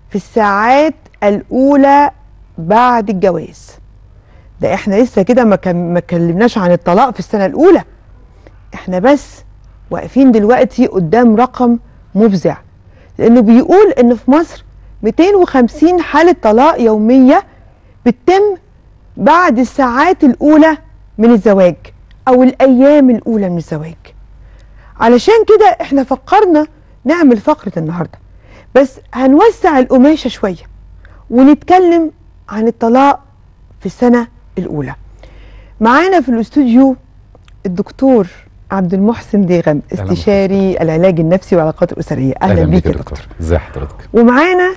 في الساعات الاولى بعد الجواز ده احنا لسه كده ما كان- ما اتكلمناش عن الطلاق في السنه الاولى احنا بس واقفين دلوقتي قدام رقم مفزع لانه بيقول ان في مصر 250 حاله طلاق يوميه بتتم بعد الساعات الاولى من الزواج او الايام الاولى من الزواج علشان كده احنا فكرنا نعمل فقره النهارده بس هنوسع القماشه شويه ونتكلم عن الطلاق في السنه الاولى معانا في الاستوديو الدكتور عبد المحسن ديغم استشاري العلاج النفسي والعلاقات الاسريه اهلا, بيك يا دكتور ازي حضرتك ومعانا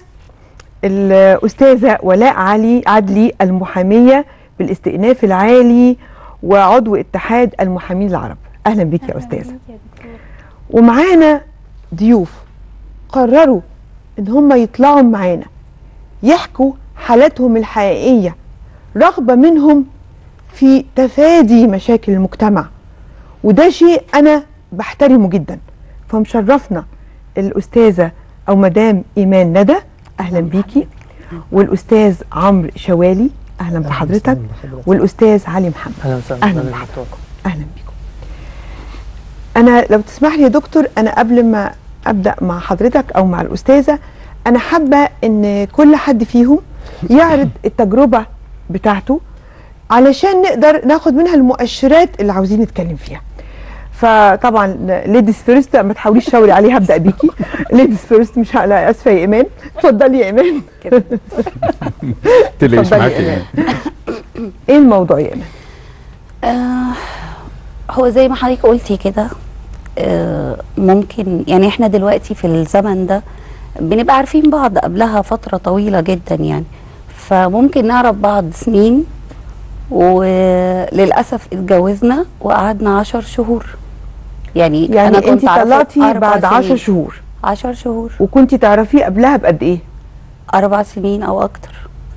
الاستاذه ولاء علي عدلي المحاميه بالاستئناف العالي وعضو اتحاد المحامين العرب اهلا بيك يا استاذه ومعانا ضيوف قرروا ان هم يطلعوا معانا يحكوا حالاتهم الحقيقيه رغبه منهم في تفادي مشاكل المجتمع وده شيء انا بحترمه جدا فمشرفنا الاستاذه او مدام ايمان ندى اهلا بيكي والاستاذ عمرو شوالي اهلا بحضرتك والاستاذ علي محمد اهلا وسهلا أهلاً أهلاً بحضرتك. بحضرتك. اهلا بيكم انا لو تسمح لي يا دكتور انا قبل ما ابدا مع حضرتك او مع الاستاذه انا حابه ان كل حد فيهم يعرض التجربه بتاعته علشان نقدر ناخد منها المؤشرات اللي عاوزين نتكلم فيها فطبعا ليديز فيرست ما تحاوليش تشاوري عليها هبدا بيكي ليديز فيرست مش هقلق اسفه يا ايمان اتفضلي يا ايمان تلاقيش اتفضلي معاك يا ايه إيمان. ايه الموضوع يا ايمان آه هو زي ما حضرتك قلتي كده آه ممكن يعني احنا دلوقتي في الزمن ده بنبقى عارفين بعض قبلها فترة طويلة جدا يعني فممكن نعرف بعض سنين وللأسف اتجوزنا وقعدنا عشر شهور يعني, يعني كنت انت أعرفه طلعتي أربع بعد 10 سنين. شهور عشر شهور وكنتي تعرفيه قبلها بقد ايه أربع سنين أو أكتر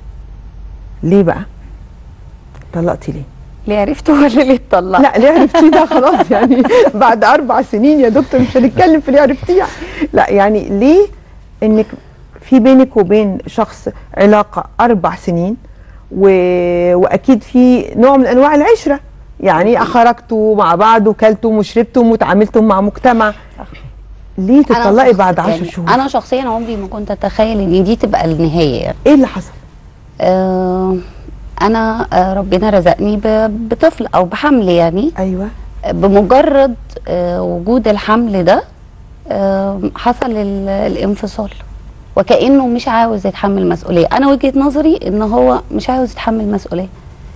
ليه بقى طلقتي ليه ليه عرفته ولا ليه اتطلقت؟ لا ليه عرفتيه ده خلاص يعني بعد اربع سنين يا دكتور مش هنتكلم في ليه عرفتيه لا يعني ليه انك في بينك وبين شخص علاقه اربع سنين و... واكيد في نوع من انواع العشره يعني خرجتوا مع بعض وكلتم وشربتم وتعاملتم مع مجتمع صح. ليه أنا تطلقي شخص- بعد 10 يعني شهور أنا شخصيا عمري ما كنت أتخيل إن دي تبقى النهاية يعني. ايه اللي حصل آه، انا آه، ربنا رزقني ب- بطفل او بحمل يعني ايوه بمجرد آه، وجود الحمل ده آه، حصل ال- الانفصال وكانه مش عاوز يتحمل مسؤوليه انا وجهه نظري ان هو مش عاوز يتحمل مسؤوليه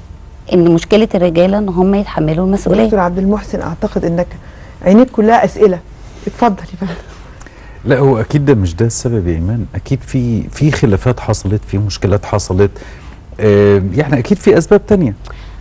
ان مشكله الرجاله ان هم يتحملوا المسؤوليه دكتور عبد المحسن اعتقد انك عينيك كلها اسئله اتفضل يا فندم لا هو اكيد ده مش ده السبب يا ايمان اكيد في في خلافات حصلت في مشكلات حصلت آه يعني اكيد في اسباب تانية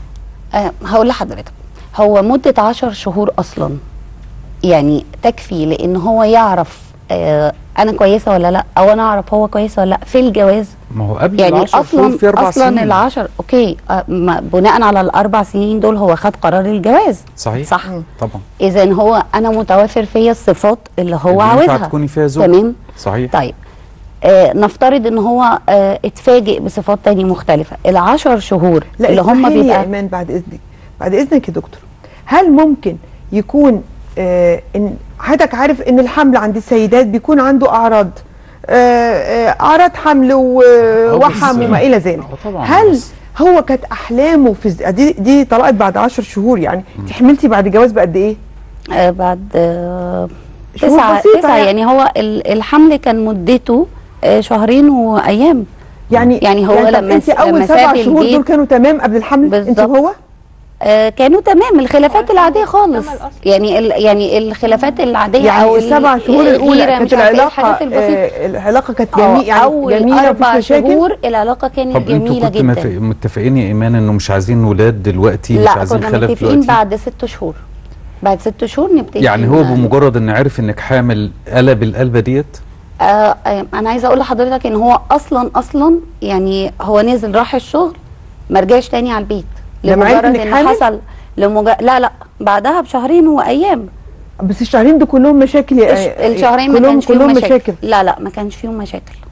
أه هقول لحضرتك هو مدة عشر شهور أصلا يعني تكفي لأن هو يعرف أه أنا كويسة ولا لأ أو أنا أعرف هو كويس ولا لأ في الجواز ما هو قبل يعني العشر شهور أصلا في اربع أصلا سنين العشر أوكي أه ما- بناء على الأربع سنين دول هو خد قرار الجواز صحيح صح طبعا إذا هو أنا متوافر فيا الصفات اللي هو اللي ينفع عاوزها تكوني فيها زوج تمام صحيح طيب آه نفترض ان هو آه اتفاجئ بصفات تانية مختلفة العشر شهور لا اللي هم اسمحي لي يا بيبقى ايمان بعد اذنك بعد اذنك يا دكتور هل ممكن يكون آه ان حضرتك عارف ان الحمل عند السيدات بيكون عنده اعراض آه آه اعراض حمل و- وحم بس- وما الى ذلك آه طبعا هل بس- هو كانت احلامه في الز- دي دي طلقت بعد 10 شهور يعني انت حملتي بعد الجواز بقد ايه آه بعد آه شهور تسعة بسيطة تسعة يعني. يعني هو ال- الحمل كان مدته آه شهرين وايام يعني يعني هو طب لما انت س- اول لما سبع ساب شهور البيت- دول كانوا تمام قبل الحمل انت بالظبط. وهو آه كانوا تمام الخلافات العاديه خالص يعني ال يعني الخلافات العاديه يعني او السبع شهور الاولى الغيرة، كانت مش عارفة إيه، العلاقه الحاجات البسيطه آه العلاقه كانت آه، جميله يعني اول جميله اربع مفيش مشاكل شهور العلاقه كانت طب انتوا جميله كنتوا متف- جدا متفقين يا ايمان انه مش عايزين ولاد دلوقتي مش لا عايزين كنا خلف متفقين دلوقتي بعد ست شهور بعد ست شهور نبتدي يعني هو ن- بمجرد ان عرف انك حامل قلب القلبه ديت آه آه، انا عايزه اقول لحضرتك ان هو اصلا اصلا يعني هو نزل راح الشغل ما رجعش تاني على البيت لما عرف لمجرد إنك ان حامل؟ حصل لمج... لا لا بعدها بشهرين وايام بس الشهرين دول كلهم مشاكل يا الش- الشهرين ما كلهم كانش فيهم كلهم مشاكل. مشاكل لا لا ما كانش فيهم مشاكل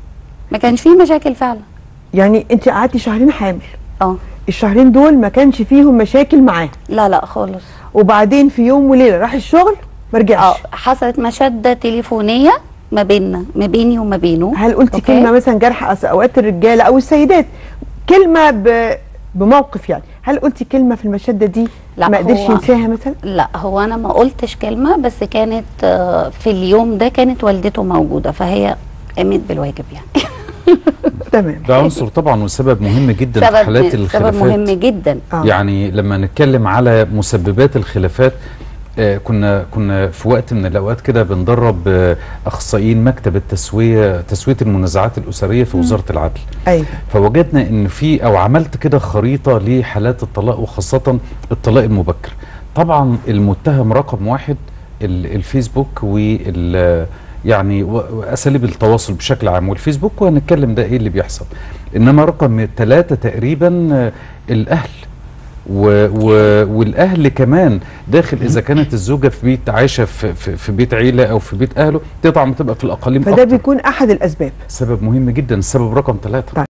ما كانش فيه مشاكل فعلا يعني انت قعدتي شهرين حامل اه الشهرين دول ما كانش فيهم مشاكل معاه لا لا خالص وبعدين في يوم وليله راح الشغل ما اه رجعش حصلت مشاده تليفونيه ما بيننا ما بيني وما بينه هل قلتي أوكي؟ كلمه مثلا جرح أصل اوقات الرجاله او السيدات كلمه ب... بموقف يعني هل قلتي كلمه في المشده دي لا، ما قدرش هو- ينساها مثلا لا هو انا ما قلتش كلمه بس كانت آه، في اليوم ده كانت والدته موجوده فهي قامت بالواجب يعني تمام ده عنصر طبعا وسبب مهم جدا في سبب حالات سبب الخلافات مهم جدا آه. يعني لما نتكلم على مسببات الخلافات آه، كنا كنا في وقت من الاوقات كده بندرب آه، اخصائيين مكتب التسويه تسويه المنازعات الاسريه في وزاره العدل ايوه فوجدنا ان في او عملت كده خريطه لحالات الطلاق وخاصه الطلاق المبكر طبعا المتهم رقم واحد ال- الفيسبوك وال يعني و- واساليب التواصل بشكل عام والفيسبوك وهنتكلم ده ايه اللي بيحصل انما رقم ثلاثة تقريبا آه، الاهل و و والاهل كمان داخل اذا كانت الزوجه في بيت عايشه في, في, في بيت عيله او في بيت اهله دي طبعا بتبقى في الاقاليم فده أكتر. بيكون احد الاسباب سبب مهم جدا السبب رقم ثلاثة